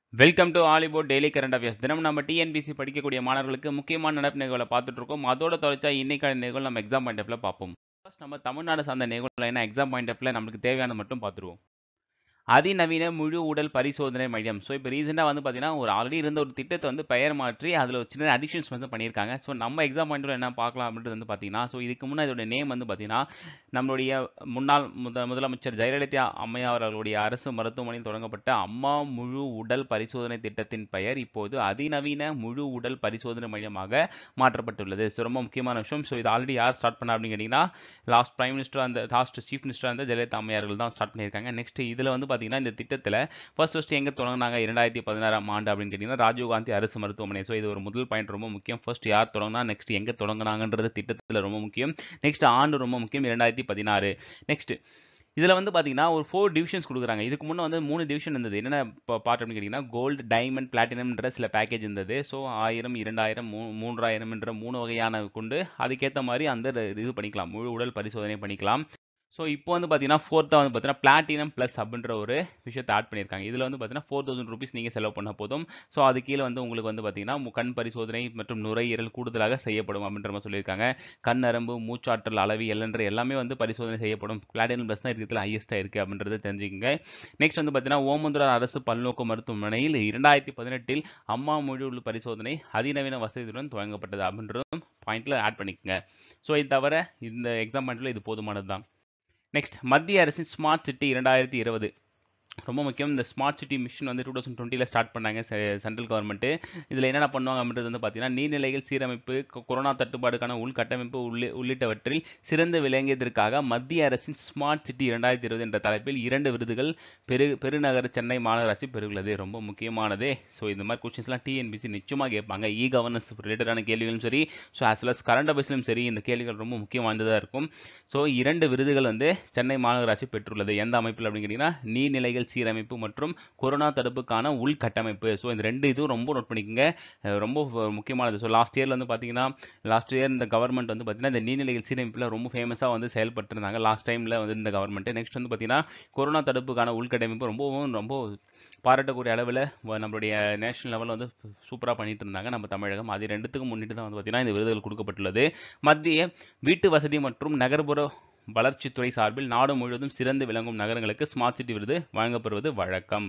welcome to ஆலிவுட் daily current affairs தினம் நம்ம டிஎன்பிசி படிக்கக்கூடிய மாணவர்களுக்கு முக்கியமான நடப்பு நிகழ்வுகளை பார்த்துட்டு இருக்கோம் அதோட தொடர்ச்சா இன்னைக்கான நிகழ்வு நம்ம எக்ஸாம் பாயிண்ட் ஆஃப்ல பார்ப்போம் ஃபர்ஸ்ட் நம்ம தமிழ்நாடு சார்ந்த நிகழ்வுல என்ன எக்ஸாம் பாயிண்ட் ஆஃப்ல நம்மளுக்கு தேவையானது மட்டும் பார்த்துருவோம் அதிநவீன முழு உடல் பரிசோதனை மையம் ஸோ இப்போ ரீசெண்டாக வந்து பார்த்தீங்கன்னா ஒரு ஆல்ரெடி இருந்த ஒரு திட்டத்தை வந்து பெயர் மாற்றி அதில் ஒரு சின்ன அடிஷன்ஸ் வந்து பண்ணியிருக்காங்க ஸோ நம்ம எக்ஸாம் பாயிண்ட்டில் என்ன பார்க்கலாம் அப்படின்றது வந்து பார்த்தீங்கன்னா ஸோ இதுக்கு முன்னே இதோட நேம் வந்து பார்த்தீங்கன்னா நம்மளுடைய முன்னாள் முத முதலமைச்சர் ஜெயலலிதா அம்மையார் அவர்களுடைய அரசு மருத்துவமனையில் தொடங்கப்பட்ட அம்மா முழு உடல் பரிசோதனை திட்டத்தின் பெயர் இப்போது அதிநவீன முழு உடல் பரிசோதனை மையமாக மாற்றப்பட்டுள்ளது ஸோ ரொம்ப முக்கியமான விஷயம் ஸோ இது ஆல்ரெடி யார் ஸ்டார்ட் பண்ண அப்படின்னு கேட்டிங்கன்னா லாஸ்ட் பிரைம் மினிஸ்டர் அந்த லாஸ்ட் சீஃப் மினிஸ்டர் அந்த ஜெயலலிதா அம்மையார்கள் தான் ஸ்டார்ட் பண்ணியிருக்காங்க நெக்ஸ்ட் இதில் வந்து பார்த்தீங்கன்னா இந்த திட்டத்தில் ஃபர்ஸ்ட் ஃபர்ஸ்ட் எங்கே தொடங்கினாங்க இரண்டாயிரத்தி பதினாறாம் ஆண்டு அப்படின்னு கேட்டிங்கன்னா ராஜீவ்காந்தி அரசு மருத்துவமனை ஸோ இது ஒரு முதல் பாயிண்ட் ரொம்ப முக்கியம் ஃபர்ஸ்ட் யார் தொடங்கினா நெக்ஸ்ட் எங்கே தொடங்கினாங்கன்றது திட்டத்தில் ரொம்ப முக்கியம் நெக்ஸ்ட் ஆண்டு ரொம்ப முக்கியம் இரண்டாயிரத்தி பதினாறு நெக்ஸ்ட் இதில் வந்து பார்த்தீங்கன்னா ஒரு ஃபோர் டிவிஷன்ஸ் கொடுக்குறாங்க இதுக்கு முன்னே வந்து மூணு டிவிஷன் இருந்தது என்னென்ன இப்போ பார்ட் அப்படின்னு கேட்டிங்கன்னா கோல்டு டைமண்ட் பிளாட்டினம்ன்ற சில பேக்கேஜ் இருந்தது ஸோ ஆயிரம் இரண்டாயிரம் மூ மூன்றாயிரம் என்ற மூணு வகையான கொண்டு அதுக்கேற்ற மாதிரி அந்த இது பண்ணிக்கலாம் முழு உடல் பரிசோதனை பண்ணிக்கலாம் ஸோ இப்போ வந்து பார்த்தீங்கன்னா ஃபோர்த்தாக வந்து பார்த்தீங்கன்னா பிளாட்டினம் ப்ளஸ் அப்படின்ற ஒரு விஷயத்தை ஆட் பண்ணியிருக்காங்க இதில் வந்து பார்த்தீங்கன்னா ஃபோர் தௌசண்ட் ருபீஸ் நீங்கள் செலவு பண்ண போதும் ஸோ அது கீழே வந்து உங்களுக்கு வந்து பார்த்தீங்கன்னா கண் பரிசோதனை மற்றும் நுரையீரல் கூடுதலாக செய்யப்படும் அப்படின்ற மாதிரி சொல்லியிருக்காங்க கண் நரம்பு மூச்சாற்றல் அளவி எல்லன்ற எல்லாமே வந்து பரிசோதனை செய்யப்படும் பிளாட்டினம் ப்ளஸ் தான் இருக்கிறதுல ஹையஸ்ட்டாக இருக்குது அப்படின்றத தெரிஞ்சுக்கங்க நெக்ஸ்ட் வந்து பார்த்தீங்கன்னா ஓமந்துரா அரசு பல்நோக்கு மருத்துவமனையில் இரண்டாயிரத்தி பதினெட்டில் அம்மா மொழி பரிசோதனை அதிநவீன வசதியுடன் துவங்கப்பட்டது அப்படின்றதும் பாயிண்ட்ல ஆட் பண்ணிக்கோங்க ஸோ இது தவிர இந்த எக்ஸாம் பாயிண்ட்ல இது போதுமானது தான் நெக்ஸ்ட் மத்திய அரசின் ஸ்மார்ட் சிட்டி இரண்டாயிரத்தி இருபது ரொம்ப முக்கியம் இந்த ஸ்மார்ட் சிட்டி மிஷன் வந்து டூ தௌசண்ட் டுவெண்ட்டியில் ஸ்டார்ட் பண்ணாங்க சென்ட்ரல் கவர்மெண்ட்டு இதில் என்னென்ன பண்ணுவாங்க அப்படின்றது வந்து பார்த்தீங்கன்னா நீர்நிலைகள் சீரமைப்பு கொரோனா தட்டுப்பாடுக்கான உள்கட்டமைப்பு உள்ளி உள்ளிட்டவற்றில் சிறந்து விளங்கியதற்காக மத்திய அரசின் ஸ்மார்ட் சிட்டி இரண்டாயிரத்தி இருபது என்ற தலைப்பில் இரண்டு விருதுகள் பெரு பெருநகர சென்னை மாநகராட்சி பெறுகிறது ரொம்ப முக்கியமானதே ஸோ இந்த மாதிரி கொஸ்டின்ஸ்லாம் டிஎன்பிசி நிச்சயமாக கேட்பாங்க இ கவர்னன்ஸ் ரிலேட்டடான கேள்விகளும் சரி so as well as current அஃபேர்ஸ்லையும் சரி இந்த கேள்விகள் ரொம்ப முக்கியமானதாக இருக்கும் ஸோ இரண்டு விருதுகள் வந்து சென்னை மாநகராட்சி பெற்றுள்ளது எந்த அமைப்பில் அப்படின்னு கேட்டிங்கன்னா நீர்நிலைகள் சீரமைப்பு மற்றும் கொரோனா தடுப்புக்கான உள்கட்டமைப்பு ஸோ இந்த ரெண்டு இதுவும் ரொம்ப நோட் பண்ணிக்கோங்க ரொம்ப முக்கியமானது ஸோ லாஸ்ட் இயரில் வந்து பார்த்தீங்கன்னா லாஸ்ட் இயர் இந்த கவர்மெண்ட் வந்து பார்த்தீங்கன்னா இந்த நீர்நிலைகள் சீரமைப்பில் ரொம்ப ஃபேமஸாக வந்து செயல்பட்டுருந்தாங்க லாஸ்ட் டைமில் வந்து இந்த கவர்மெண்ட் நெக்ஸ்ட் வந்து பார்த்தீங்கன்னா கொரோனா தடுப்புக்கான உள்கட்டமைப்பு ரொம்பவும் ரொம்ப பாராட்டக்கூடிய அளவில் நம்மளுடைய நேஷனல் லெவலில் வந்து சூப்பராக பண்ணிட்டு இருந்தாங்க நம்ம தமிழகம் அது ரெண்டுத்துக்கும் முன்னிட்டு தான் வந்து பார்த்தீங்கன்னா இந்த விருதுகள் கொடுக்கப்பட்டுள்ளது மத்திய வீட்டு வசதி மற்றும் நகர்ப்புற வளர்ச்சித்துறை சார்பில் நாடு முழுவதும் சிறந்து விளங்கும் நகரங்களுக்கு ஸ்மார்ட் சிட்டி விருது வழங்கப்படுவது வழக்கம்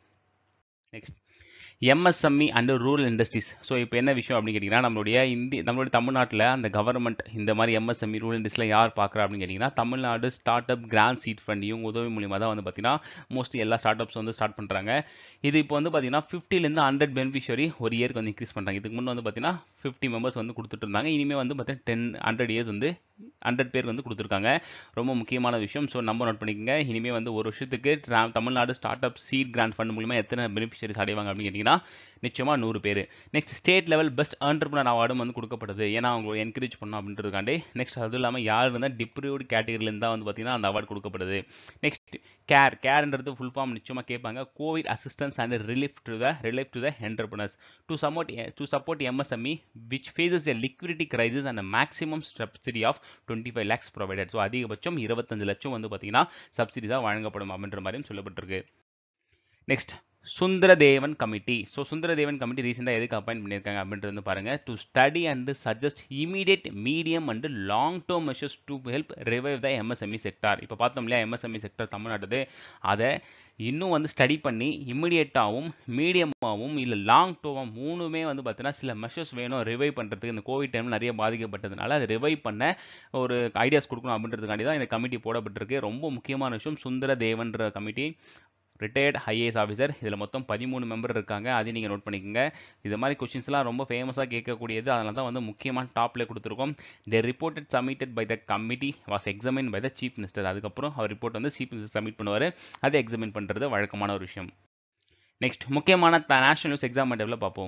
next MSME and rural industries so இப்போ என்ன விஷயம் அப்படின்னு கேட்டிங்கன்னா நம்மளுடைய இந்தி நம்மளுடைய தமிழ்நாட்டில் அந்த கவர்மெண்ட் இந்த மாதிரி எம்எஸ்எம்இ ரூரல் இண்டஸ்ட்ரியில் யார் பார்க்குறா அப்படின்னு கேட்டிங்கன்னா Tamil Nadu start up grant seed fund இவங்க உதவி மூலியமாக தான் வந்து பார்த்தீங்கன்னா மோஸ்ட்லி எல்லா ஸ்டார்ட் அப்ஸ் வந்து ஸ்டார்ட் பண்ணுறாங்க இது இப்போ வந்து பார்த்தீங்கன்னா ஃபிஃப்டிலேருந்து ஹண்ட்ரட் பெனிஃபிஷரி ஒரு இயருக்கு வந்து இன்க்ரீஸ் பண்ணுறாங்க இதுக்கு முன்னே வந்து பார்த்தீங்கன்னா ஃபிஃப்டி மெம்பர்ஸ் வந்து கொடுத்துட்டு இருந்தாங்க இனிமேல் வந்து பார்த்தீங்கன்னா டென் ஹண்ட்ரட் இயர்ஸ் வந்து ஹண்ட்ரட் பேர் வந்து கொடுத்துருக்காங்க ரொம்ப முக்கியமான விஷயம் ஸோ நம்ம நோட் பண்ணிக்கோங்க இனிமேல் வந்து ஒரு வருஷத்துக்கு Tamil Nadu start up seed grant fund மூலிமா எத்தனை பெனிஃபிஷரிஸ் அடைவாங்க அப்படின்னு கேட்டிங்கன்னா நிச்சயமாக நூறு பேர் next state level best entrepreneur அவார்டும் வந்து கொடுக்கப்படுது ஏன்னா அவங்க என்கரேஜ் பண்ணோம் அப்படின்றதுக்காண்டி நெக்ஸ்ட் அதுவும் இல்லாமல் யார் இருந்தால் டிப்ரியூட் கேட்டகரியிலேருந்து தான் வந்து பார்த்தீங்கன்னா அந்த அவார்டு கொடுக்கப்படுது நெக்ஸ்ட் கேர் கேர்ன்றது ஃபுல் ஃபார்ம் நிச்சயமாக கேட்பாங்க COVID assistance and relief to the relief to the entrepreneurs to support to support MSME which faces a liquidity crisis and maximum subsidy of twenty five lakhs provided so அதிகபட்சம் இருபத்தஞ்சு லட்சம் வந்து பார்த்தீங்கன்னா சப்சிடிஸாக வழங்கப்படும் அப்படின்ற மாதிரியும் சொல்லப்பட்டிருக்கு next Sundaradevan committee so Sundaradevan committee ரீசெண்டாக எதுக்கு அப்பாயின்ட் பண்ணியிருக்காங்க அப்படின்றது வந்து பாருங்கள் to study and suggest immediate medium and long term measures to help revive the MSME sector இப்போ பார்த்தோம் இல்லையா எம்எஸ்எம்இ செக்டர் தமிழ்நாடு அதை இன்னும் வந்து ஸ்டடி பண்ணி இம்மிடியட்டாகவும் மீடியமாகவும் இல்லை லாங் டேர்மாக மூணுமே வந்து பார்த்தீங்கன்னா சில மெஷர்ஸ் வேணும் ரிவைவ் பண்ணுறதுக்கு இந்த கோவிட் டைமில் நிறைய பாதிக்கப்பட்டதுனால அதை ரிவைவ் பண்ண ஒரு ஐடியாஸ் கொடுக்கணும் அப்படின்றதுக்காண்டி தான் இந்த கமிட்டி போடப்பட்டிருக்கு ரொம்ப முக்கியமான விஷயம் சுந்தர தேவன்ற கமிட்டி ரிட்டையர்ட் ஐஏஎஸ் ஆஃபீஸர் இதில் மொத்தம் பதிமூணு மெம்பர் இருக்காங்க அதையும் நீங்கள் நோட் பண்ணிக்கோங்க இது மாதிரி கொஸ்டின்ஸ்லாம் ரொம்ப ஃபேமஸாக கேட்கக்கூடியது அதனால தான் வந்து முக்கியமான டாப்பில் கொடுத்துருக்கோம் the reported submitted by the committee was examine by the chief minister அதுக்கப்புறம் அவர் ரிப்போர்ட் வந்து சீஃப் மினிஸ்டர் சப்மிட் பண்ணுவார் அதை எக்ஸாமின் பண்ணுறது வழக்கமான ஒரு விஷயம் நெக்ஸ்ட் முக்கியமான நேஷனல் நியூஸ் எக்ஸாம் டெவலப் பார்ப்போம்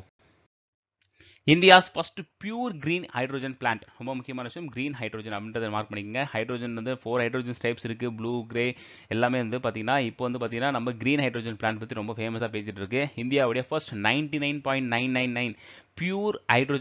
India's first pure green hydrogen plant ரொம்ப முக்கியமான விஷயம் கிரீன் ஹைட்ரோஜன் அப்படின்றத மார்க் பண்ணிக்கங்க ஹைட்ரோஜன் வந்து ஃபோர் ஹைட்ரோஜன் டைப்ஸ் இருக்குது ப்ளூ கிரே எல்லாமே வந்து பார்த்தீங்கன்னா இப்போ வந்து பார்த்தீங்கன்னா நம்ம கிரீன் ஹைட்ரோஜன் பிளான்ட் பற்றி ரொம்ப ஃபேமஸாக பேசிட்டு இருக்கு இந்தியாவுடைய first ninety nine point nine nine nine pure hydrogen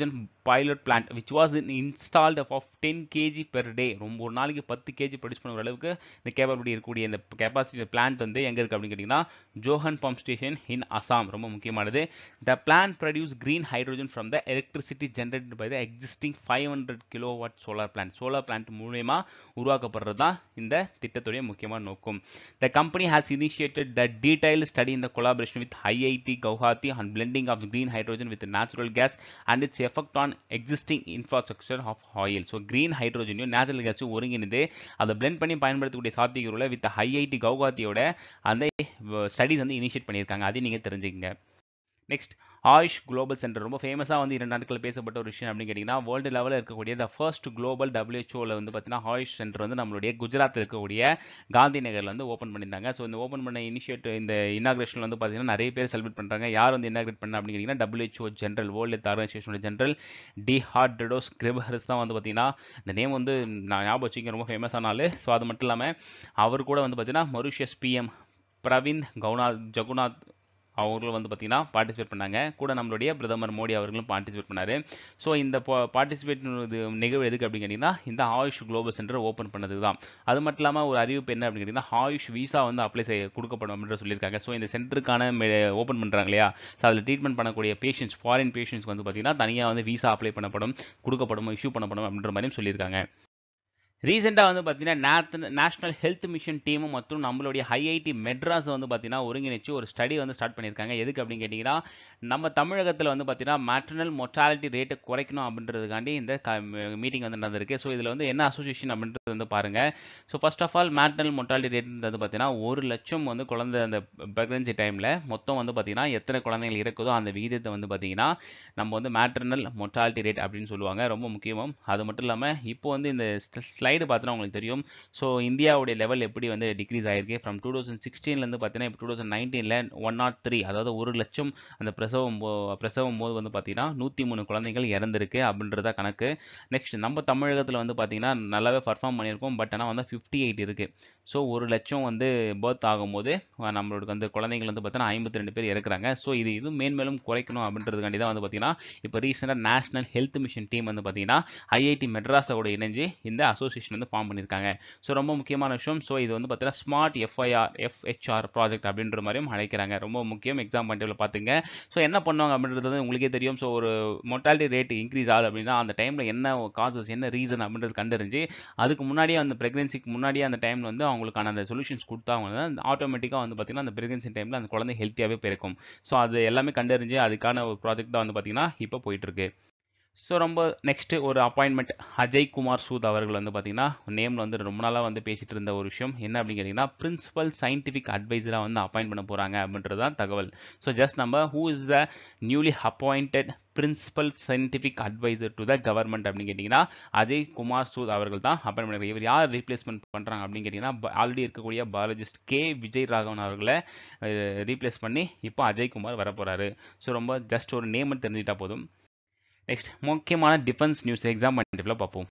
pilot plant which was installed of ten KG per day ரொம்ப ஒரு நாளைக்கு பத்து கேஜி ப்ரொடியூஸ் பண்ணுற அளவுக்கு இந்த கேப்பபிலிட்டி இருக்கக்கூடிய இந்த கெப்பாசிட்டி பிளான்ட் வந்து எங்கே இருக்குது அப்படின்னு கேட்டிங்கன்னா ஜோஹன் பம்ப் ஸ்டேஷன் இன் அசாம் ரொம்ப முக்கியமானது the plant produce green hydrogen from the electricity generated by the existing five hundred kilo watt solar plant solar plant மூலயமா உருவாக்கப்படுறது தான் இந்த திட்டத்துடைய முக்கியமான நோக்கம் the company has initiated the detail study இந்த collaboration with IIT Guwahati and blending of green hydrogen with natural gas and its effect on existing infrastructure of oil so green ஹைட்ரோஜனையும் natural கேஸும் ஒருங்கிணைந்து அதை பிளெண்ட் பண்ணி பயன்படுத்தக்கூடிய சாத்தியக்கூறுல வித் ஐஐடி கவுஹாத்தியோட அந்த studies வந்து initiate பண்ணியிருக்காங்க அதையும் நீங்கள் தெரிஞ்சுக்கங்க நெக்ஸ்ட் ஆயுஷ் குளோபல் சென்டர் ரொம்ப ஃபேமஸாக வந்து இரண்டு நாட்கள் பேசப்பட்ட ஒரு விஷயம் அப்படின்னு கேட்டிங்கன்னா வேர்ல்டு லெவலில் இருக்கக்கூடிய த ஃபர்ஸ்ட் குளோபல் டபிள்யூஹெச்ஓவில் வந்து பார்த்தீங்கன்னா ஆயுஷ் சென்டர் வந்து நம்மளுடைய குஜராத்தில் இருக்கக்கூடிய காந்தி நகரில் வந்து ஓப்பன் பண்ணியிருந்தாங்க ஸோ இந்த ஓப்பன் பண்ண இனிஷியேட் இந்த இனாகிரேஷன் வந்து பார்த்தீங்கன்னா நிறைய பேர் செலிப்ரேட் பண்ணுறாங்க யார் வந்து இனாகிரேட் பண்ண அப்படின்னு கேட்டிங்கன்னா டபிள்யூஹெச்ஓ ஜென்ரல் வேர்ல்டு ஹெல்த் ஆர்கனைசேஷனோட ஜென்ரல் டி ஹார்ட் டெடோஸ் கிரிபஹரிஸ் தான் வந்து பார்த்தீங்கன்னா இந்த நேம் வந்து நான் ஞாபகம் வச்சுக்க ரொம்ப ஃபேமஸான ஆள் ஸோ அது மட்டும் இல்லாமல் அவர் கூட வந்து பார்த்தீங்கன்னா மொரிஷியஸ் பிஎம் பிரவீன் கவுனாத் ஜகுநாத் அவங்களும் வந்து பார்த்தீங்கன்னா பார்ட்டிசிபேட் பண்ணாங்க கூட நம்மளுடைய பிரதமர் மோடி அவர்களும் பார்ட்டிசிபேட் பண்ணார் ஸோ இந்த பார்ட்டிசிபேட் இது நிகழ்வு எதுக்கு அப்படின்னு கேட்டிங்கன்னா இந்த ஆயுஷ் குளோபல் சென்டர் ஓப்பன் பண்ணது தான் அது மட்டும் இல்லாமல் ஒரு அறிவிப்பு என்ன அப்படின்னு கேட்டிங்கன்னா ஆயுஷ் விசா வந்து அப்ளை செய்ய கொடுக்கப்படும் அப்படின்ற சொல்லியிருக்காங்க ஸோ இந்த சென்டருக்கான ஓப்பன் பண்ணுறாங்க இல்லையா ஸோ அதில் ட்ரீட்மெண்ட் பண்ணக்கூடிய பேஷண்ட்ஸ் ஃபாரின் பேஷண்ட்ஸ்க்கு வந்து பார்த்தீங்கன்னா தனியாக வந்து விசா அப்ளை பண்ணப்படும் கொடுக்கப்படும் இஷ்யூ பண்ணப்படும் அப்படின்ற மாதிரியும் சொல்லியிருக்காங்க ரீசெண்டாக வந்து பார்த்தீங்கன்னா நேஷனல் ஹெல்த் மிஷன் டீமும் மற்றும் நம்மளுடைய ஐஐடி மெட்ராஸ் வந்து பார்த்தீங்கன்னா ஒருங்கிணைச்சு ஒரு ஸ்டடி வந்து ஸ்டார்ட் பண்ணியிருக்காங்க எதுக்கு அப்படின்னு கேட்டிங்கன்னா நம்ம தமிழகத்தில் வந்து பார்த்தீங்கன்னா மேட்ரனல் மொட்டாலிட்டி ரேட்டை குறைக்கணும் அப்படின்றதுக்காண்டி இந்த மீட்டிங் வந்து நடந்திருக்கு ஸோ இதில் வந்து என்ன அசோசியேஷன் அப்படின்றது வந்து பாருங்கள் so first of all maternal mortality rate வந்து பார்த்தீங்கன்னா ஒரு லட்சம் வந்து குழந்தை அந்த ப்ரெக்னன்சி டைமில் மொத்தம் வந்து பார்த்தீங்கன்னா எத்தனை குழந்தைகள் இருக்குதோ அந்த விகிதத்தை வந்து பார்த்தீங்கன்னா நம்ம வந்து மேட்ரனல் மொட்டாலிட்டி ரேட் அப்படின்னு சொல்லுவாங்க ரொம்ப முக்கியமும் அது மட்டும் இல்லாமல் இப்போ வந்து இந்த ஸ்லைடு பார்த்தோன்னா உங்களுக்கு தெரியும் ஸோ இந்தியாவுடைய லெவல் எப்படி வந்து டிக்ரீஸ் ஆயிருக்கு ஃப்ரம் டூ தௌசண்ட் சிக்ஸ்டீன்லேருந்து பார்த்தீங்கன்னா இப்போ டூ தௌசண்ட் நைன்டீனில் ஒன் நாட் த்ரீ அதாவது ஒரு லட்சம் அந்த பிரசவம் பிரசவம் போது வந்து பார்த்தீங்கன்னா நூற்றி மூணு குழந்தைகள் இறந்துருக்கு அப்படின்றத கணக்கு நெக்ஸ்ட் நம்ம தமிழகத்தில் வந்து பார்த்தீங்கன்னா நல்லாவே பர்ஃபார்ம் பண்ணியிருக்கோம் பட் ஆனால் வந்து ஃபிஃப்டி எயிட் இருக்குது ஸோ ஒரு லட்சம் வந்து பர்த் ஆகும்போது நம்மளோட அந்த குழந்தைகள் வந்து பார்த்தீங்கன்னா ஐம்பத்தி ரெண்டு பேர் இறக்குறாங்க ஸோ இது இது மேன்மேலும் குறைக்கணும் அப்படின்றதுக்காண்டி தான் வந்து பார்த்தீங்கன்னா இப்போ ரீசெண்டாக நேஷனல் ஹெல்த் மிஷன் டீம் வந்து பார்த்தீங்கன்னா ஐஐடி மெட்ராஸோட இணைஞ்சு இந்த அசோசியேஷன் வந்து ஃபார்ம் பண்ணியிருக்காங்க ஸோ ரொம்ப முக்கியமான விஷயம் ஸோ இது வந்து பார்த்தீங்கன்னா ஸ்மார்ட் எஃப்ஐஆர் எஃப்ஹெச்ஆர் ப்ராஜெக்ட் அப்படின்ற மாதிரியும் அழைக்கிறாங்க ரொம்ப முக்கியம் எக்ஸாம் பாயிண்டில் பார்த்துங்க ஸோ என்ன பண்ணுவாங்க அப்படின்றது வந்து உங்களுக்கே தெரியும் ஸோ ஒரு மொட்டாலிட்டி ரேட் இன்க்ரீஸ் ஆகுது அப்படின்னா அந்த டைமில் என்ன காசஸ் என்ன ரீசன் அப்படின்றது கண்டறிஞ்சு அதுக்கு முன்னாடியே அந்த ப்ரெக்னென்சிக்கு முன்னாடியே அந்த டைமில் வந்து அவங்களுக்கான அந்த சொல்யூஷன்ஸ் கொடுத்தாங்க வந்து ஆட்டோமேட்டிக்காக வந்து பார்த்தீங்கன்னா அந்த ப்ரெக்னென்சி டைமில் அந்த குழந்தை ஹெல்த்தியாகவே பிறக்கும் ஸோ அது எல்லாமே கண்டறிஞ்சு அதுக்கான ஒரு ப்ராஜெக்ட் தான் வந்து பார்த்தீங்கன்னா இப்போ போயிட்டுருக்கு ஸோ ரொம்ப நெக்ஸ்ட்டு ஒரு அப்பாயின்மெண்ட் அஜய் குமார் சூத் அவர்கள் வந்து பார்த்தீங்கன்னா நேமில் வந்து ரொம்ப நாளாக வந்து பேசிகிட்டு இருந்த ஒரு விஷயம் என்ன அப்படின்னு கேட்டிங்கன்னா பிரின்சிபல் சயின்டிஃபிக் அட்வைசராக வந்து அப்பாயின்ட் பண்ண போகிறாங்க அப்படின்றது தான் தகவல் ஸோ ஜஸ்ட் நம்ம who is the newly appointed principal scientific adviser to the government அப்படின்னு கேட்டிங்கன்னா அஜய் குமார் சூத் அவர்கள் தான் அப்பாயின் பண்ணுறாங்க இவர் யார் ரீப்ளேஸ்மெண்ட் பண்ணுறாங்க அப்படின்னு கேட்டிங்கன்னா ஆல்ரெடி இருக்கக்கூடிய பாலஜிஸ்ட் கே விஜய் ராகவன் அவர்களை ரீப்ளேஸ் பண்ணி இப்போ அஜய் குமார் வர போகிறாரு ஸோ ரொம்ப ஜஸ்ட் ஒரு நேம் தெரிஞ்சுட்டா போதும் நெக்ஸ்ட் முக்கியமான டிஃபென்ஸ் நியூஸ் எக்ஸாம் பண்ணிட்டு பார்ப்போம்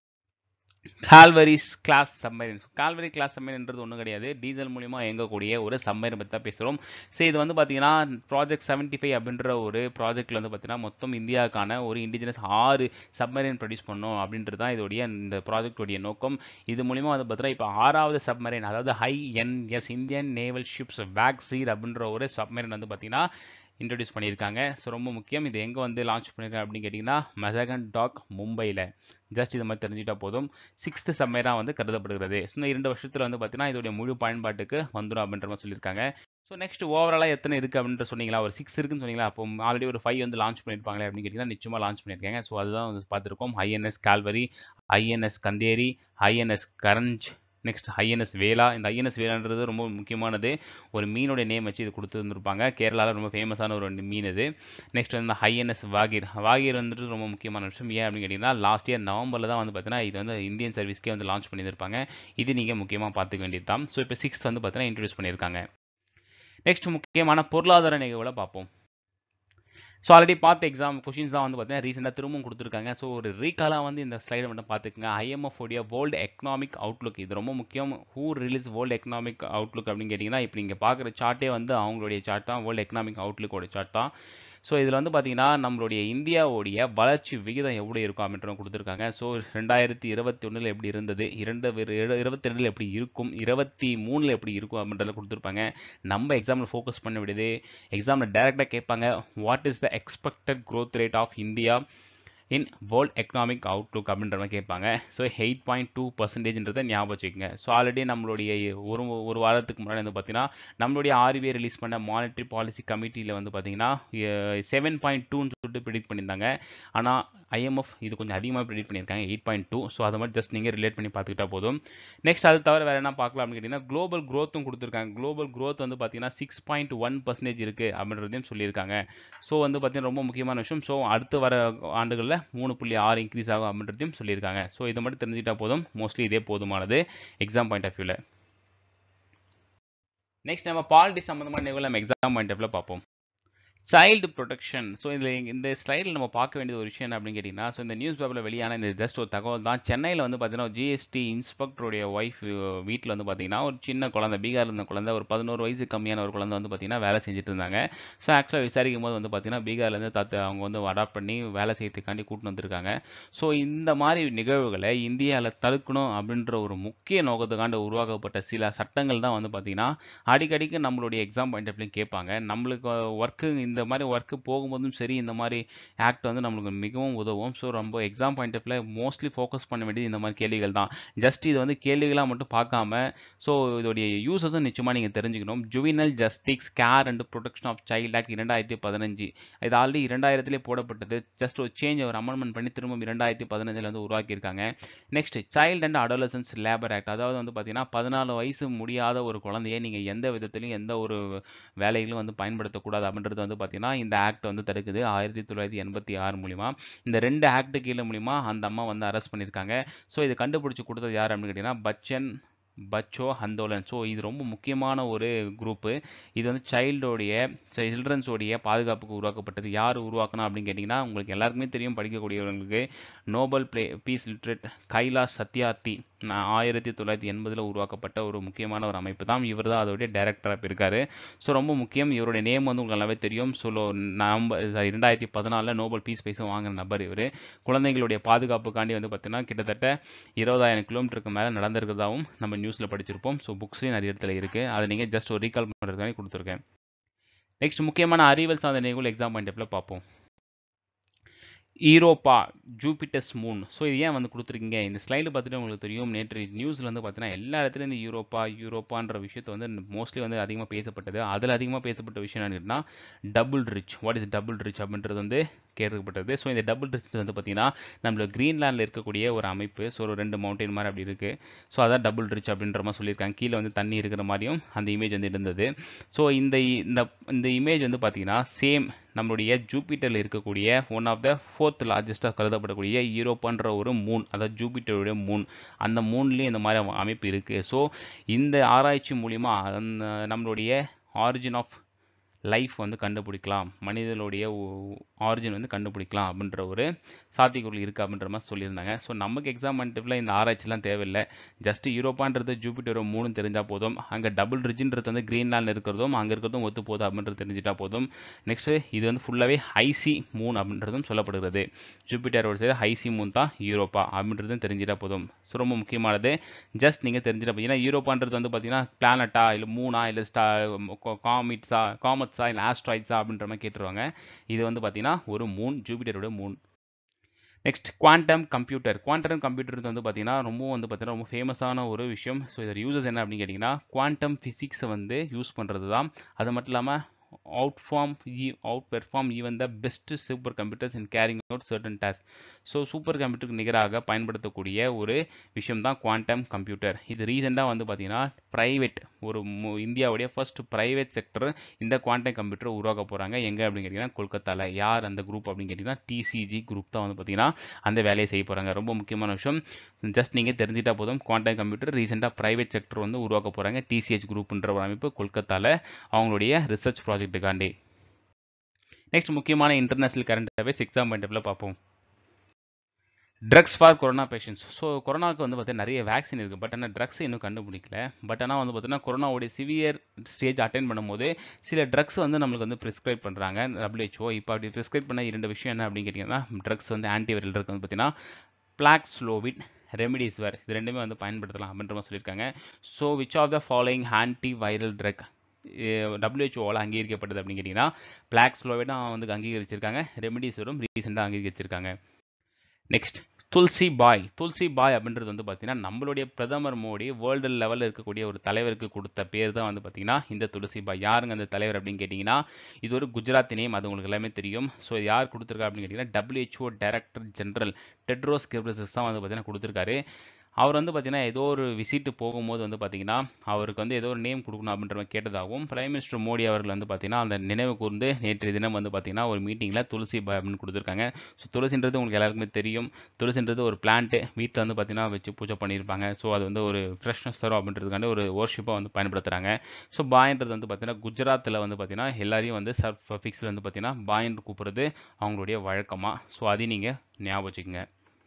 கால்வரிஸ் கிளாஸ் சம்மரின் கால்வரி கிளாஸ் சம்மரின்றது ஒன்றும் கிடையாது டீசல் மூலிமா இயங்கக்கூடிய ஒரு சம்மரின் பற்றி தான் பேசுகிறோம் ஸோ இது வந்து பார்த்தீங்கன்னா ப்ராஜெக்ட் செவன்ட்டி ஃபைவ் அப்படின்ற ஒரு ப்ராஜெக்ட்டில் வந்து பார்த்தீங்கன்னா மொத்தம் இந்தியாவுக்கான ஒரு இண்டிஜினஸ் ஆறு சப்மரைன் ப்ரொடியூஸ் பண்ணோம் அப்படின்றது தான் இதோடைய இந்த ப்ராஜெக்டோடைய நோக்கம் இது மூலிமா வந்து பார்த்தீங்கன்னா இப்போ ஆறாவது சப்மரைன் அதாவது I NS Indian naval ships Vagsheer அப்படின்ற ஒரு சப்மரைன் வந்து பார்த்தீங்கன்னா இன்ட்ரடியூஸ் பண்ணியிருக்காங்க ஸோ ரொம்ப முக்கியம் இது எங்கே வந்து லான்ச் பண்ணியிருக்காங்க அப்படின்னு கேட்டிங்கன்னா மெசகன் டாக் மும்பையில் ஜஸ்ட் இது மாதிரி தெரிஞ்சுட்டா போதும் சிக்ஸ்த்து சம்மராக வந்து கருதப்படுகிறது ஸோ இந்த இரண்டு வருஷத்தில் வந்து பார்த்தீங்கன்னா இதோடைய முழு பயன்பாட்டுக்கு வந்துடும் அப்படின்ற மாதிரி சொல்லியிருக்காங்க ஸோ நெக்ஸ்ட் ஓவராலாக எத்தனை இருக்குது அப்படின்ற சொன்னீங்களா ஒரு சிக்ஸ் இருக்குன்னு சொன்னீங்களா அப்போ ஆல்ரெடி ஒரு ஃபைவ் வந்து லான்ச் பண்ணியிருப்பாங்களே அப்படின்னு கேட்டிங்கன்னா நிச்சயமாக லான்ச் பண்ணியிருக்காங்க ஸோ அதுதான் வந்து பார்த்துருக்கோம் INS Kalvari INS Khanderi INS Karanj next INS Vela இந்த ஐஎன்எஸ் வேலான்றது ரொம்ப முக்கியமானது ஒரு மீனுடைய நேம் வச்சு இது கொடுத்துருந்துருப்பாங்க கேரளாவில் ரொம்ப ஃபேமஸான ஒரு மீன் இது நெக்ஸ்ட் வந்து ஐஎன்எஸ் வாகீர் வாகீர் வந்துட்டு ரொம்ப முக்கியமான விஷயம் ஏன் அப்படின்னு கேட்டிங்கன்னா லாஸ்ட் இயர் நவம்பரில் தான் வந்து பார்த்தீங்கன்னா இது வந்து இந்தியன் சர்வீஸ்க்கே வந்து லான்ச் பண்ணியிருப்பாங்க இது நீங்கள் முக்கியமாக பார்த்துக்க வேண்டியது தான் ஸோ இப்போ சிக்ஸ்த் வந்து பார்த்தீங்கன்னா இன்ட்ரடியூஸ் பண்ணியிருக்காங்க நெக்ஸ்ட் முக்கியமான பொருளாதார நிகழ்வுகளை பார்ப்போம் ஸோ ஆல்ரெடி பார்த்த எக்ஸாம் கொஷின்ஸ் தான் வந்து பார்த்தீங்கன்னா ரீசெண்டாக திரும்பவும் கொடுத்துருக்காங்க ஸோ ஒரு ரீகாலாக வந்து இந்த ஸ்லைடை மட்டும் பார்த்துக்குங்க ஐஎம்எஃப் உடைய வேர்ல்டு எக்கனாமிக் அவுட்லுக் இது ரொம்ப முக்கியம் who release world economic outlook அப்படின்னு கேட்டிங்கன்னா இப்போ நீங்கள் பார்க்குற சார்ட்டே வந்து அவங்களுடைய சார்ட் தான் வேர்ல்டு எக்கனாமிக் அவுட்லுக்கோட சார்ட் தான் ஸோ இதில் வந்து பார்த்தீங்கன்னா நம்மளுடைய இந்தியாவுடைய வளர்ச்சி விகிதம் எப்படி இருக்கும் அப்படின்றத கொடுத்துருக்காங்க ஸோ ரெண்டாயிரத்தி இருபத்தி ஒன்றில் எப்படி இருந்தது இரண்டு இருபத்தி ரெண்டில் எப்படி இருக்கும் இருபத்தி மூணில் எப்படி இருக்கும் அப்படின்றத கொடுத்துருப்பாங்க நம்ம எக்ஸாமில் ஃபோக்கஸ் பண்ண விடுது எக்ஸாமில் டேரெக்டாக கேட்பாங்க what is the expected growth rate of India in world economic outlook அப்படின்ற மாதிரி கேட்பாங்க ஸோ எயிட் பாயிண்ட் டூ பர்சன்டேஜ்ன்றதை ஞாபகம் வச்சுக்கோங்க ஸோ ஆல்ரெடி நம்மளுடைய ஒரு ஒரு வாரத்துக்கு முன்னாடி வந்து பார்த்தீங்கன்னா நம்மளுடைய ஆர்பிஐ ரிலீஸ் பண்ண மானிட்டரி பாலிசி கமிட்டியில் வந்து பார்த்தீங்கன்னா செவன் பாயிண்ட் டூன்னு சொல்லிட்டு ப்ரிடிக்ட் பண்ணியிருந்தாங்க ஆனால் ஐஎம்எஃப் இது கொஞ்சம் அதிகமாக ப்ரிடிக்ட் பண்ணியிருக்காங்க எயிட் பாயிண்ட் டூ ஸோ அதை மாதிரி ஜஸ்ட் நீங்கள் ரிலேட் பண்ணி பார்த்துக்கிட்டா போதும் நெக்ஸ்ட் அது தவிர வேறு என்ன பார்க்கலாம் அப்படின்னு கேட்டிங்கன்னா குளோபல் க்ரோத்தும் கொடுத்துருக்காங்க குளோபல் க்ரோத் வந்து பார்த்தீங்கன்னா சிக்ஸ் பாயிண்ட் ஒன் பர்சன்டேஜ் இருக்குது அப்படின்றதையும் சொல்லியிருக்காங்க ஸோ வந்து பார்த்தீங்கன்னா ரொம்ப முக்கியமான விஷயம் ஸோ அடுத்து வர ஆண்டுகளில் மூணு புள்ளி ஆறு இன்க்ரீஸ் ஆகும் அப்படின்றதையும் சொல்லியிருக்காங்க ஸோ இதை மட்டும் தெரிஞ்சுக்கிட்டா போதும் மோஸ்ட்லி இதே போதுமானது எக்ஸாம் பாயிண்ட் ஆஃப் வியூவில் நெக்ஸ்ட் நம்ம பாலிட்டி சம்மந்தமான நிகழ்வு நம்ம எக்ஸாம் பாயிண்ட் ஆஃப்ல பார்ப்போம் சைல்டு ப்ரொடெக்ஷன் ஸோ இதில் இந்த ஸ்லைடில் நம்ம பார்க்க வேண்டியது ஒரு விஷயம் என்ன அப்படின்னு கேட்டிங்கன்னா ஸோ இந்த நியூஸ் பேப்பரில் வெளியான இந்த ஜஸ்ட் ஒரு தகவல் தான் சென்னையில் வந்து பார்த்தீங்கன்னா ஜிஎஸ்டி இன்ஸ்பெக்டருடைய ஒய்ஃப் வீட்டில் வந்து பார்த்தீங்கன்னா ஒரு சின்ன குழந்தை பீகாரில் இருந்த குழந்தை ஒரு பதினோரு வயசு கம்மியான ஒரு குழந்தை வந்து பார்த்தீங்கன்னா வேலை செஞ்சுட்டு இருந்தாங்க ஸோ ஆக்சுவலாக விசாரிக்கும் போது வந்து பார்த்தீங்கன்னா பீகார்லேருந்து தத்து அவங்க வந்து அடாப்ட் பண்ணி வேலை செய்யறதுக்காண்டி கூட்டின்னு வந்திருக்காங்க ஸோ இந்த மாதிரி நிகழ்வுகளை இந்தியாவில் தடுக்கணும் அப்படின்ற ஒரு முக்கிய நோக்கத்துக்காண்டு உருவாக்கப்பட்ட சில சட்டங்கள் தான் வந்து பார்த்தீங்கன்னா அடிக்கடிக்கு நம்மளுடைய எக்ஸாம் பாயிண்ட் ஆஃப்லையும் கேட்பாங்க நம்மளுக்கு ஒர்க்கு இந்த மாதிரி ஒர்க்கு போகும்போதும் சரி இந்த மாதிரி ஆக்ட் வந்து நம்மளுக்கு மிகவும் உதவும் ஸோ ரொம்ப எக்ஸாம் பாயிண்ட் ஆஃப்ல மோஸ்ட்லி ஃபோக்கஸ் பண்ண வேண்டியது இந்த மாதிரி கேள்விகள் தான் ஜஸ்ட் இது வந்து கேள்விகளாக மட்டும் பார்க்காம ஸோ இதோடைய யூசஸும் நிச்சயமாக நீங்கள் தெரிஞ்சுக்கணும் juvenile justice care and protection of child act இரண்டாயிரத்தி பதினஞ்சு இது ஆல்ரெடி இரண்டாயிரத்திலே போடப்பட்டது ஜஸ்ட் ஒரு சேஞ்ச் ஒரு அமெண்ட்மெண்ட் பண்ணி திரும்ப இரண்டாயிரத்தி பதினஞ்சில் வந்து உருவாக்கியிருக்காங்க next child and adolescence labour act அதாவது வந்து பார்த்தீங்கன்னா பதினாலு வயசு முடியாத ஒரு குழந்தைய நீங்கள் எந்த விதத்திலையும் எந்த ஒரு வேலைகளும் வந்து பயன்படுத்தக்கூடாது அப்படின்றது வந்து பார்த்தீங்கன்னா இந்த ஆக்ட் வந்து தடுக்குது ஆயிரத்தி தொள்ளாயிரத்தி எண்பத்தி ஆறு மூலிமா இந்த ரெண்டு ஆக்ட் கீழே மூலிமா அந்த அம்மா வந்து அரெஸ்ட் பண்ணியிருக்காங்க ஸோ இதை கண்டுபிடிச்சி கொடுத்தது யார் அப்படின்னு கேட்டிங்கன்னா பச்சன் பச்சோ ஹந்தோலன் ஸோ இது ரொம்ப முக்கியமான ஒரு குரூப்பு இது வந்து சைல்டோடைய சில்ட்ரன்ஸோடைய பாதுகாப்புக்கு உருவாக்கப்பட்டது யார் உருவாக்கணும் அப்படின்னு கேட்டிங்கன்னா உங்களுக்கு எல்லாருக்குமே தெரியும் படிக்கக்கூடியவங்களுக்கு நோபல் பிளே பீஸ் லிட்ரேட் கைலாஷ் சத்யார்த்தி ஆயிரத்தி தொள்ளாயிரத்தி எண்பதில் உருவாக்கப்பட்ட ஒரு முக்கியமான ஒரு அமைப்பு தான் இவர் தான் அதோடைய டைரக்டராக இருக்காரு ஸோ ரொம்ப முக்கியம் இவருடைய நேம் வந்து உங்களுக்கு நல்லாவே தெரியும் ஸோ நவம்பர் ரெண்டாயிரத்தி பதினாலில் நோபல் பீஸ் பைஸும் வாங்கின நபர் இவர் குழந்தைகளுடைய பாதுகாப்புக்காண்டி வந்து பார்த்தீங்கன்னா கிட்டத்தட்ட இருபதாயிரம் கிலோமீட்டருக்கு மேலே நடந்திருக்கிறதாவும் நம்ம நியூஸில் படிச்சிருப்போம் ஸோ புக்ஸ்லேயும் நிறைய இடத்துல இருக்குது அதை நீங்கள் ஜஸ்ட் ஒரு ரீகால் பண்ணுறதுக்காக கொடுத்துருக்கேன் நெக்ஸ்ட் முக்கியமான அறிவியல் சார்ந்த நிகழ்வு எக்ஸாம் பாயிண்ட் பார்ப்போம் ஈரோப்பா ஜூபிட்டஸ் மூன் ஸோ இது ஏன் வந்து கொடுத்துருக்கீங்க இந்த ஸ்லைடு பார்த்துட்டு உங்களுக்கு தெரியும் நேற்று நியூஸில் வந்து பார்த்தீங்கன்னா எல்லா இடத்துலையும் இந்த யூரோப்பா யூரோப்பான்ற விஷயத்தை வந்து மோஸ்ட்லி வந்து அதிகமாக பேசப்பட்டது அதில் அதிகமாக பேசப்பட்ட விஷயம் என்னன்னா double rich what is double rich அப்படின்றது வந்து கேட்கப்பட்டது ஸோ இந்த டபுள் ரிச் வந்து பார்த்தீங்கன்னா நம்மள கிரீன்லாண்டில் இருக்கக்கூடிய ஒரு அமைப்பு ஸோ ஒரு ரெண்டு மவுண்டைன் மாதிரி அப்படி இருக்குது ஸோ அதான் டபுள் ரிச் அப்படின்ற மாதிரி சொல்லியிருக்காங்க கீழே வந்து தண்ணி இருக்கிற மாதிரியும் அந்த இமேஜ் வந்து இருந்தது ஸோ இந்த இந்த இந்த இமேஜ் வந்து பார்த்தீங்கன்னா சேம் நம்மளுடைய ஜூபிட்டரில் இருக்கக்கூடிய ஒன் ஆஃப் த ஃபோர்த் லார்ஜஸ்ட்டாக கருதப்படக்கூடிய யூரோப்பான்ற ஒரு மூன் அதாவது ஜூபிட்டருடைய மூன் அந்த மூன்லேயும் இந்த மாதிரி அமைப்பு இருக்குது ஸோ இந்த ஆராய்ச்சி மூலிமா அந்த நம்மளுடைய ஆரிஜின் ஆஃப் லைஃப் வந்து கண்டுபிடிக்கலாம் மனிதனுடைய ஆரிஜின் வந்து கண்டுபிடிக்கலாம் அப்படின்ற ஒரு சாத்தியக்கூறு இருக்குது அப்படின்ற மாதிரி சொல்லியிருந்தாங்க ஸோ நமக்கு எக்ஸாம் பண்ணிட்டுல இந்த ஆராய்ச்சிலாம் தேவையில்லை ஜஸ்ட் யூரோப்பான்றது ஜூபிட்டர் மூணு தெரிஞ்சால் போதும் அங்கே டபுள் ரிஜின்றது வந்து கிரீன்லாண்டில் இருக்கிறதும் அங்கே இருக்கிறதும் ஒத்து போதும் அப்படின்றது தெரிஞ்சிட்டா போதும் நெக்ஸ்ட்டு இது வந்து ஃபுல்லாகவே ஹைசி மூன் அப்படின்றதும் சொல்லப்படுகிறது ஜூபிட்டரோட சேர்த்து ஹைசி மூன் தான் யூரோப்பா அப்படின்றதும் தெரிஞ்சிட்டா போதும் ஸோ ரொம்ப முக்கியமானது ஜஸ்ட் நீங்கள் தெரிஞ்சிட்டா போதும் ஏன்னா யூரோப்பான்றது வந்து பார்த்தீங்கன்னா பிளானட்டா இல்லை மூணா இல்லை ஸ்டா காமிட்ஸா காமட்ஸா இல்லை ஆஸ்ட்ராய்ட்ஸா அப்படின்ற மாதிரி கேட்டுருவாங்க இது வந்து பார்த்தீங்கன்னா ஒரு மூன் ஜூபிட்டரோட moon next quantum computer quantum computer வந்து பார்த்தீங்கன்னா ரொம்ப வந்து பார்த்தீங்கன்னா ரொம்ப ஃபேமஸான ஒரு விஷயம் ஸோ இதோட யூசஸ் என்ன அப்படின்னு கேட்டிங்கன்னா குவாண்டம் ஃபிசிக்ஸை வந்து யூஸ் பண்ணுறது தான் அது மட்டும் இல்லாமல் outform outperform even the best super computers in carrying out certain task so super கம்ப்யூட்டருக்கு நிகராக பயன்படுத்தக்கூடிய ஒரு விஷயம் தான் குவாண்டம் கம்ப்யூட்டர் இது ரீசெண்டாக வந்து பார்த்தீங்கன்னா ப்ரைவேட் ஒரு இந்தியாவுடைய ஃபர்ஸ்ட் ப்ரைவேட் செக்டர் இந்த குவாண்டம் கம்ப்யூட்டர் உருவாக்க போகிறாங்க எங்கே அப்படின்னு கேட்டிங்கன்னா கொல்கத்தாவில் யார் அந்த குரூப் அப்படின்னு கேட்டிங்கன்னா டிசிஜி குரூப் தான் வந்து பார்த்தீங்கன்னா அந்த வேலையை செய்ய போகிறாங்க ரொம்ப முக்கியமான விஷயம் ஜஸ்ட் நீங்கள் தெரிஞ்சிட்டா போதும் குவாண்டம் கம்ப்யூட்டர் ரீசெண்டாக ப்ரைவேட் செக்டர் வந்து உருவாக்க போகிறாங்க டிசிஹெச் குரூப்ன்ற ஒரு அமைப்பு கொல்கத்தாவில் அவங்களுடைய ரிசர்ச் ப்ராஜெக்ட்டுக்காண்டி நெக்ஸ்ட் முக்கியமான international current affairs exam point பார்ப்போம் drugs for corona patients so கொரோனாவுக்கு வந்து பார்த்தீங்கன்னா நிறைய வேக்சின் இருக்குது பட் ஆனால் ட்ரக்ஸ் இன்னும் கண்டுபிடிக்கல பட் ஆனால் வந்து பார்த்தீங்கன்னா கொரோனாவுடைய சிவியர் ஸ்டேஜ் அட்டைன் பண்ணும்போது சில ட்ரக்ஸ் வந்து நம்மளுக்கு வந்து ப்ரிஸ்கிரைப் பண்ணுறாங்க டபிள்யூஹெச்ஓ இப்போ அப்படி ப்ரிஸ்கிரைப் பண்ண இரண்டு விஷயம் என்ன அப்படின்னு கேட்டிங்கன்னா ட்ரக்ஸ் வந்து ஆன்டிவைரல் ட்ரக் வந்து பார்த்தீங்கன்னா பிளாக் ஸ்லோவிட் ரெமிடிஸ்வர் இது ரெண்டுமே வந்து பயன்படுத்தலாம் அப்படின்ற மாதிரி சொல்லியிருக்காங்க so which of the following anti viral drug டபிள்யூஹெச்ஓவில் அங்கீகரிக்கப்பட்டது அப்படின்னு கேட்டிங்கன்னா பிளாக் ஸ்லோவிடும் வந்து அங்கீகரிச்சிருக்காங்க ரெமிடிஸ்வரும் ரீசெண்டாக அங்கீகரிச்சிருக்காங்க நெக்ஸ்ட் துல்சி பாய் துல்சி பாய் அப்படின்றது வந்து பார்த்தீங்கன்னா நம்மளுடைய பிரதமர் மோடி வேர்ல்டு லெவலில் இருக்கக்கூடிய ஒரு தலைவருக்கு கொடுத்த பேர் தான் வந்து பார்த்தீங்கன்னா இந்த துளசி பாய் யாருங்க அந்த தலைவர் அப்படின்னு கேட்டிங்கன்னா இது ஒரு குஜராத் நேம் அது உங்களுக்கு எல்லாமே தெரியும் ஸோ யார் கொடுத்துருக்கா அப்படின்னு கேட்டிங்கன்னா WHO director general Tedros Ghebreyesus தான் வந்து பார்த்தீங்கன்னா கொடுத்துருக்காரு அவர் வந்து பார்த்தீங்கன்னா ஏதோ ஒரு விசிட்டு போகும்போது வந்து பார்த்தீங்கன்னா அவருக்கு வந்து ஏதோ ஒரு நேம் கொடுக்கணும் அப்படின்ற மாதிரி கேட்டதாகவும் பிரைம் மினிஸ்டர் மோடி அவர்கள் வந்து பார்த்தீங்கன்னா அந்த நினைவு கூர்ந்து நேற்று தினம் வந்து பார்த்தீங்கன்னா ஒரு மீட்டிங்கில் துளசி பாய் அப்படின்னு கொடுத்துருக்காங்க ஸோ துளசின்றது உங்களுக்கு எல்லாருக்குமே தெரியும் துளசின்றது ஒரு பிளான்ட்டு வீட்டில் வந்து பார்த்தீங்கன்னா வச்சு பூஜை பண்ணியிருப்பாங்க ஸோ அது வந்து ஒரு ஃப்ரெஷ்னஸ் தரும் அப்படின்றதுக்காண்டி ஒரு ஓர்ஷிப்பாக வந்து பயன்படுத்துகிறாங்க ஸோ பாயின்றது வந்து பார்த்தீங்கன்னா குஜராத்தில் வந்து பார்த்தீங்கன்னா எல்லாரையும் வந்து சர்ஃப் ஃபிக்ஸில் வந்து பார்த்தீங்கன்னா பாயின் கூப்பிட்றது அவங்களுடைய வழக்கமாக ஸோ அதையும் நீங்கள் ஞாபகம் வச்சுக்கோங்க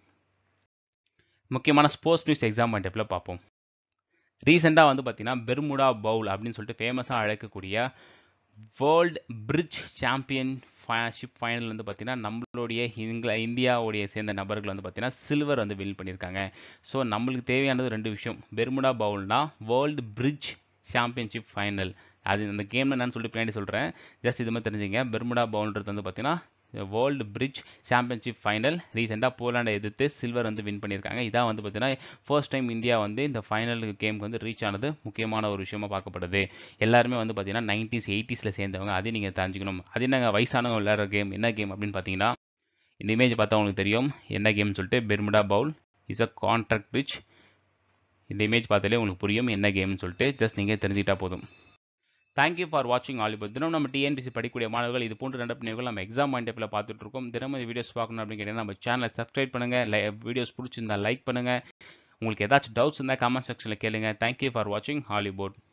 முக்கியமான ஸ்போர்ட்ஸ் நியூஸ் எக்ஸாம் பாயிண்ட் பார்ப்போம் ரீசெண்டாக வந்து பார்த்தீங்கன்னா பெர்முடா பவுல் அப்படின்னு சொல்லிட்டு ஃபேமஸாக அழைக்கக்கூடிய world bridge championship final வந்து பார்த்தீங்கன்னா நம்மளுடைய இங்கில இந்தியாவுடைய சேர்ந்த நபர்கள் வந்து பார்த்தீங்கன்னா சில்வர் வந்து வின் பண்ணியிருக்காங்க ஸோ நம்மளுக்கு தேவையானது ரெண்டு விஷயம் பெர்முடா பவுல்னா வேர்ல்டு பிரிட்ஜ் சாம்பியன்ஷிப் ஃபைனல் அது அந்த கேம் என்னன்னு சொல்லிட்டு பின்னாடி சொல்கிறேன் ஜஸ்ட் இது மாதிரி தெரிஞ்சுங்க பெர்முடா பவுல்ன்றது வந்து பார்த்தீங்கன்னா வேர்ல்டு பிரிட்ஜ் சாம்பியன்ஷிப் ஃபைனல் ரீசெண்டாக போலாண்டை எதிர்த்து சில்வர் வந்து வின் பண்ணியிருக்காங்க இதான் வந்து பார்த்தீங்கன்னா ஃபர்ஸ்ட் டைம் இந்தியா வந்து இந்த ஃபைனல் கேமுக்கு வந்து ரீச் ஆனது முக்கியமான ஒரு விஷயமா பார்க்கப்படுது எல்லாருமே வந்து பார்த்தீங்கன்னா நைன்டிஸ் எயிட்டிஸில் சேர்ந்தவங்க அதையும் நீங்கள் தெரிஞ்சுக்கணும் அது என்னங்க வயசானவங்க விளையாடுற கேம் என்ன கேம் அப்படின்னு பார்த்தீங்கன்னா இந்த இமேஜ் பார்த்தா உங்களுக்கு தெரியும் என்ன கேம்னு சொல்லிட்டு Bermuda bowl is a contract bridge இந்த இமேஜ் பார்த்தாலே உங்களுக்கு புரியும் என்ன கேம்னு சொல்லிட்டு ஜஸ்ட் நீங்கள் தெரிஞ்சுக்கிட்டா போதும் தேங்க்யூ ஃபார் வாட்சிங் ஆலிபர் தினம் நம்ம டிஎன்பிசி படிக்கக்கூடிய மாணவர்கள் இது போன்ற நடப்பு நம்ம எக்ஸாம் பாயிண்ட் ஆஃப்ல பார்த்துட்டு இருக்கோம் தினம் வீடியோஸ் பார்க்கணும் அப்படின்னு கேட்டீங்கன்னா நம்ம சேனலை சப்ஸ்கிரைப் பண்ணுங்க வீடியோஸ் பிடிச்சிருந்தா லைக் பண்ணுங்க உங்களுக்கு ஏதாச்சும் டவுட்ஸ் இருந்தால் கமெண்ட் செக்ஷனில் கேளுங்க தேங்க்யூ ஃபார் வாட்சிங் ஹாலிவுட்